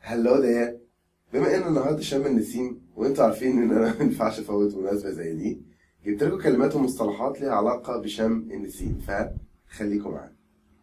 هلو there بما ان النهارده شم النسيم وانتوا عارفين ان انا ما ينفعش افوت مناسبه زي دي جبت لكم كلمات ومصطلحات ليها علاقه بشم النسيم فخليكم معانا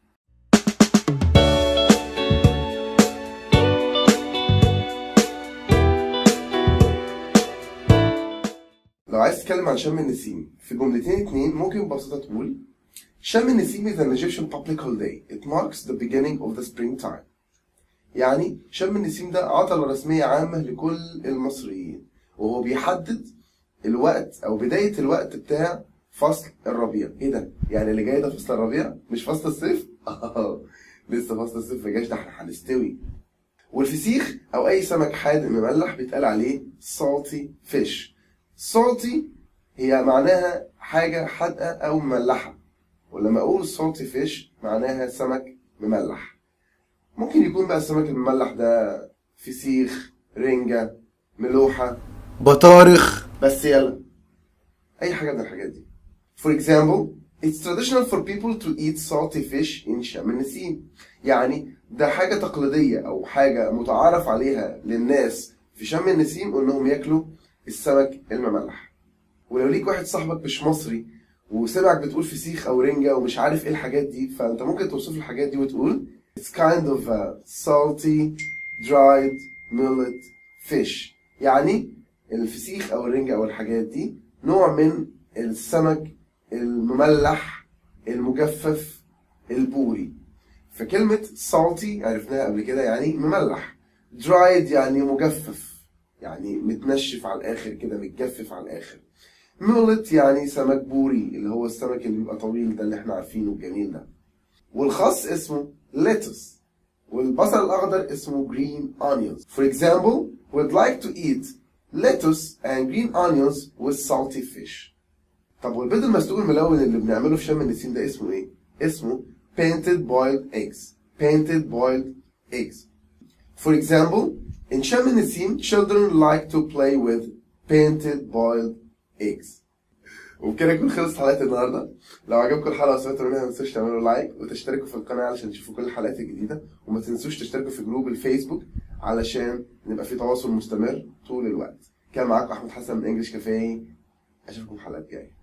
لو عايز تتكلم عن شم النسيم في جملتين اتنين ممكن ببساطه تقول شم النسيم is an Egyptian public holiday. It marks the beginning of the springtime. يعني شم النسيم ده عطلة رسمية عامة لكل المصريين وهو بيحدد الوقت أو بداية الوقت بتاع فصل الربيع إيه ده؟ يعني اللي جاي ده فصل الربيع مش فصل الصيف؟ آه لسه فصل الصيف ما جاش ده احنا هنستوي والفسيخ أو أي سمك حادق مملح بيتقال عليه salty fish salty هي معناها حاجة حادقة أو مملحة ولما أقول salty fish معناها سمك مملح ممكن يكون بقى السمك المملح ده فسيخ رنجة ملوحة بطارخ بس يلا أي حاجة من الحاجات دي For example It's traditional for people to eat salty fish in شم النسيم يعني ده حاجة تقليدية أو حاجة متعارف عليها للناس في شم النسيم إنهم ياكلوا السمك المملح ولو ليك واحد صاحبك مش مصري وسمعك بتقول فسيخ او رنجة ومش عارف ايه الحاجات دي فانت ممكن توصف الحاجات دي وتقول It's kind of a salty dried millet fish يعني الفسيخ او الرنجة او الحاجات دي نوع من السمك المملح المجفف البوري فكلمة salty عرفناها قبل كده يعني مملح dried يعني مجفف يعني متنشف على الاخر كده متجفف على الاخر مولت يعني سمك بوري اللي هو السمك اللي بيبقى طويل ده اللي احنا عارفينه الجميل ده والخس اسمه lettuce والبصل الأخضر اسمه green onions For example we'd like to eat lettuce and green onions with salty fish طب والبيض المسلوق الملون اللي بنعمله في شم النسيم ده اسمه ايه؟ اسمه painted boiled eggs painted boiled eggs For example in شم النسيم children like to play with painted boiled eggs وبكده نكون خلصت حلقات النهارده لو عجبكم الحلقه وسمعتوا منها ما تنسوش تعملوا لايك وتشتركوا في القناه علشان تشوفوا كل الحلقات الجديده وما تنسوش تشتركوا في جروب الفيسبوك علشان نبقى في تواصل مستمر طول الوقت كان معاكم احمد حسن من انجلش كافيه اشوفكم الحلقه الجايه